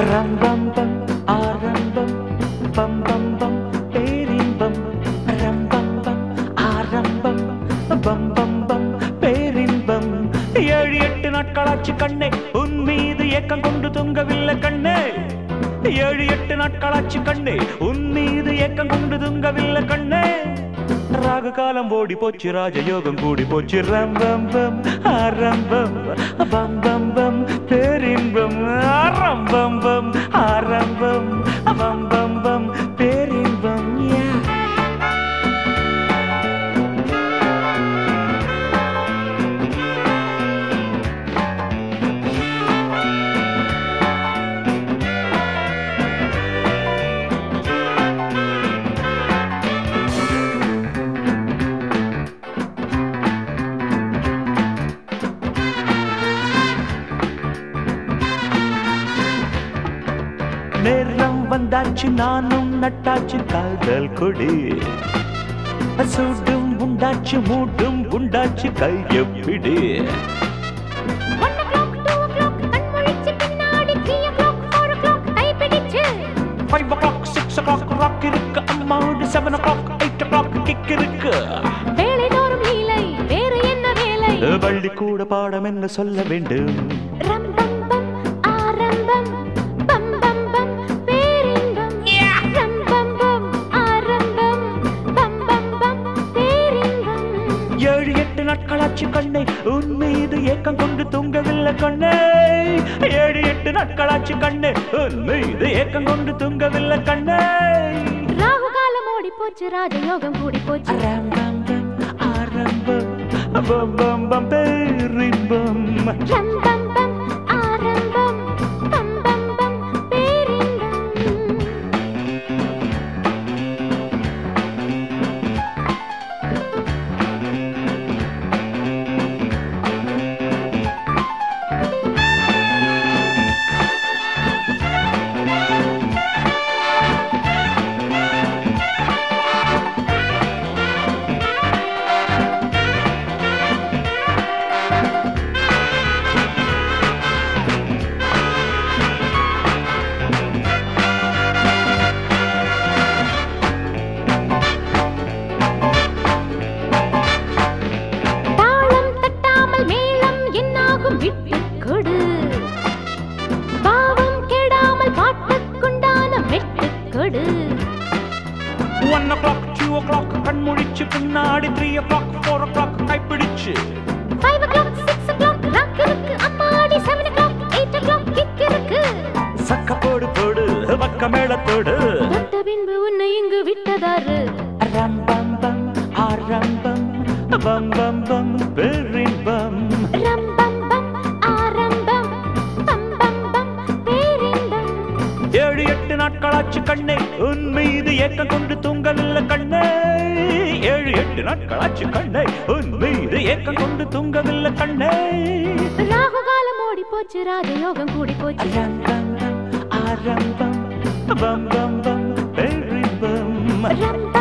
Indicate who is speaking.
Speaker 1: ரம்பம் பம் ஆரம்பம் பம் பம் பம் பேரின்பம் ரம்பம் பம் ஆரம்பம் பம் பம் பம் பேரின்பம் ஏழு எட்டு நாட்களாச்சு கண்ணே உன் மீது ஏக்கம் கொண்டு தொங்கவில்லை கண்ணே ஏழு எட்டு நாட்களாச்சு கண்ணே உன் மீது ஏக்கம் கொண்டு தொங்கவில்லை கண்ணே ராகு காலம் ஓடி போச்சு ராஜயோகம் கூடி போச்சு ரம்பம் பம் ஆரம்பம் பம் பம் பம் பேரின்பம் ஆரம்பம் பம் ஆரம்பம் பம் பம் பம் பேரின்பம் யா நேரம் வந்தாச்சு நானும் நட்டாச்சு காதல் கொடி சூடும் உண்டாச்சு மூடும் உண்டாச்சு கையப்பிடி
Speaker 2: one o'clock two o'clock கண் முழிச்சு பின்னாடி three o'clock four o'clock கை பிடிச்சு
Speaker 1: five o'clock six o'clock rock இருக்கு அம்மாவோட seven o'clock eight o'clock kick இருக்கு
Speaker 2: வேலை தோறும் லீலை வேறு என்ன வேலை
Speaker 1: வள்ளி கூட பாடம் என்ன சொல்ல வேண்டும்
Speaker 2: ரம் பம் பம் ஆரம்பம் பம் பம் பம் பேரின்பம் ரம் பம் பம் ஆரம்பம் பம் பம் பம் பேரின்பம்
Speaker 1: ஏழு எட்டு நாட்களாச்சு கண்ணை உன் மீது ஏக்கம் கொண்டு தூங்கவில்லை கண்ணே ஏழு எட்டு நாட்களாச்சு கண்ணே உன் மீது ஏக்கம் கொண்டு தூங்கவில்லை கண்ணே
Speaker 2: ராகு காலம் ஓடி போச்சு ராஜயோகம் கூடி போச்சு
Speaker 1: ஆரம்பம் ஆரம்பம் பம் பம் பம் பேரின்பம்
Speaker 2: ரம் பம் பம் ஆரம்பம் பம் பம் பம் பேரின்பம் தாளம் தட்டாமல் மேளம் என்னாகும் விட்டு கொடு பாவம் கெடாமல் பாட்டுக்குண்டான வெட்டு கொடு
Speaker 1: one o'clock two o'clock கண் முழிச்சு பின்னாடி three o'clock four o'clock கைப்பிடிச்சு
Speaker 2: five o'clock six o'clock rock இருக்கு அம்மாடி seven o'clock eight o'clock kick இருக்கு
Speaker 1: சக்க போடு போடு பக்க மேளத்தோடு
Speaker 2: தொட்ட பின்பு உன்னை இங்கு விட்டதாரு
Speaker 1: ரம்பம் பம் ஆரம்பம் பம் பம் பம் பெரிம்பம்
Speaker 2: ரம் பம் பம் ஆரம்பம் பம் பம் பம் பேரின்பம்
Speaker 1: ஏழு எட்டு நாட்களாச்சு கண்ணே உன் மீது ஏக்கம் கொண்டு தூங்கவில்லை கண்ணே ஏழு எட்டு நாட்களாச்சு கண்ணே உன் மீது ஏக்கம் கொண்டு தூங்கவில்லை கண்ணே
Speaker 2: ராகு காலம் ஓடி போச்சு ராஜயோகம் கூடி போச்சு
Speaker 1: ரம்பம் பம் ஆரம்பம் பம் பம் பம் பெரிம்பம்
Speaker 2: ரம்